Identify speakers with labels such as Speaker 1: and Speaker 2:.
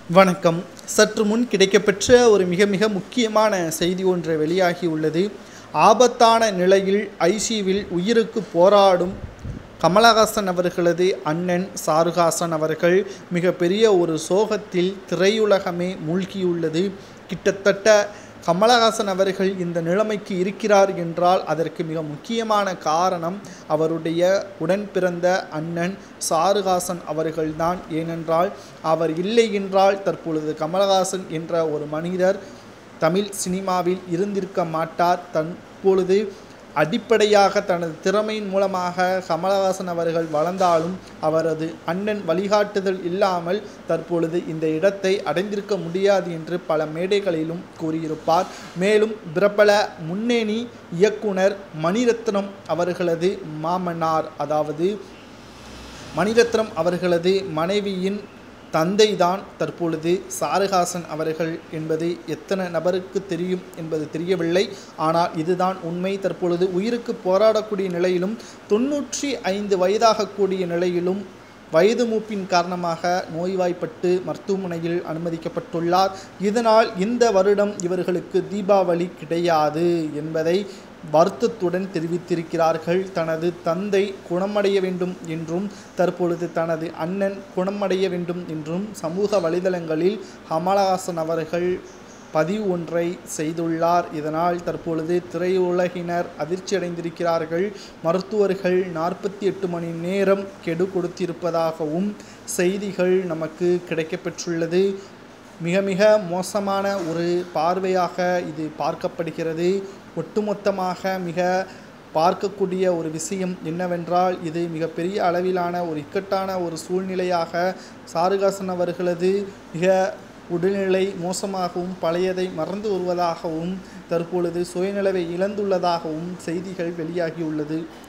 Speaker 1: வணக்கம் சற்று முன் கிடைக்கப்பெற்ற ஒரு மிக மிக முக்கியமான செய்தி ஒன்று வெளியாகி உள்ளது ஆபத்தான நிலையில் ஐசியூவில் உயிருக்கு போராடும் கமலஹாசன் அவர்களது அண்ணன் சாருஹாசன் அவர்கள் மிகப்பெரிய ஒரு சோகத்தில் திரையுலகமே மூழ்கியுள்ளது கிட்டத்தட்ட கமலஹாசன் அவர்கள் இந்த நிலைமைக்கு இருக்கிறார் என்றால் அதற்கு மிக முக்கியமான காரணம் அவருடைய உடன் பிறந்த அண்ணன் சாருஹாசன் அவர்கள்தான் ஏனென்றால் அவர் இல்லை என்றால் தற்பொழுது கமலஹாசன் என்ற ஒரு மனிதர் தமிழ் சினிமாவில் இருந்திருக்க மாட்டார் தற்பொழுது அடிப்படையாக தனது திறமையின் மூலமாக கமலஹாசன் அவர்கள் வளர்ந்தாலும் அவரது அண்ணன் வழிகாட்டுதல் இல்லாமல் தற்பொழுது இந்த இடத்தை அடைந்திருக்க முடியாது என்று பல மேடைகளிலும் கூறியிருப்பார் மேலும் பிரபல முன்னணி இயக்குனர் மணிரத்னம் அவர்களது மாமனார் அதாவது மணிரத்னம் அவர்களது மனைவியின் தந்தைதான் தற்பொழுது சாருஹாசன் அவர்கள் என்பது எத்தனை நபருக்கு தெரியும் என்பது தெரியவில்லை ஆனால் இதுதான் உண்மை தற்பொழுது உயிருக்கு போராடக்கூடிய நிலையிலும் தொன்னூற்றி ஐந்து வயதாகக்கூடிய நிலையிலும் வயது மூப்பின் காரணமாக நோய்வாய்ப்பட்டு மருத்துவமனையில் அனுமதிக்கப்பட்டுள்ளார் இதனால் இந்த வருடம் இவர்களுக்கு தீபாவளி கிடையாது என்பதை வருத்தத்துடன் தெரிவித்திருக்கிறார்கள் தனது தந்தை குணமடைய வேண்டும் என்றும் தற்பொழுது தனது அண்ணன் குணமடைய வேண்டும் என்றும் சமூக வலைதளங்களில் கமலஹாசன் அவர்கள் பதிவு ஒன்றை செய்துள்ளார் இதனால் தற்பொழுது திரையுலகினர் அதிர்ச்சியடைந்திருக்கிறார்கள் மருத்துவர்கள் நாற்பத்தி எட்டு மணி நேரம் கெடு கொடுத்திருப்பதாகவும் செய்திகள் நமக்கு கிடைக்கப்பெற்றுள்ளது மிக மிக மோசமான ஒரு பார்வையாக இது பார்க்கப்படுகிறது ஒட்டுமொத்தமாக மிக பார்க்கக்கூடிய ஒரு விஷயம் என்னவென்றால் இது மிகப்பெரிய அளவிலான ஒரு இக்கட்டான ஒரு சூழ்நிலையாக சாருகாசன் அவர்களது மிக உடல்நிலை மோசமாகவும் பழையதை மறந்து வருவதாகவும் தற்பொழுது சுயநிலவை இழந்துள்ளதாகவும் செய்திகள் வெளியாகியுள்ளது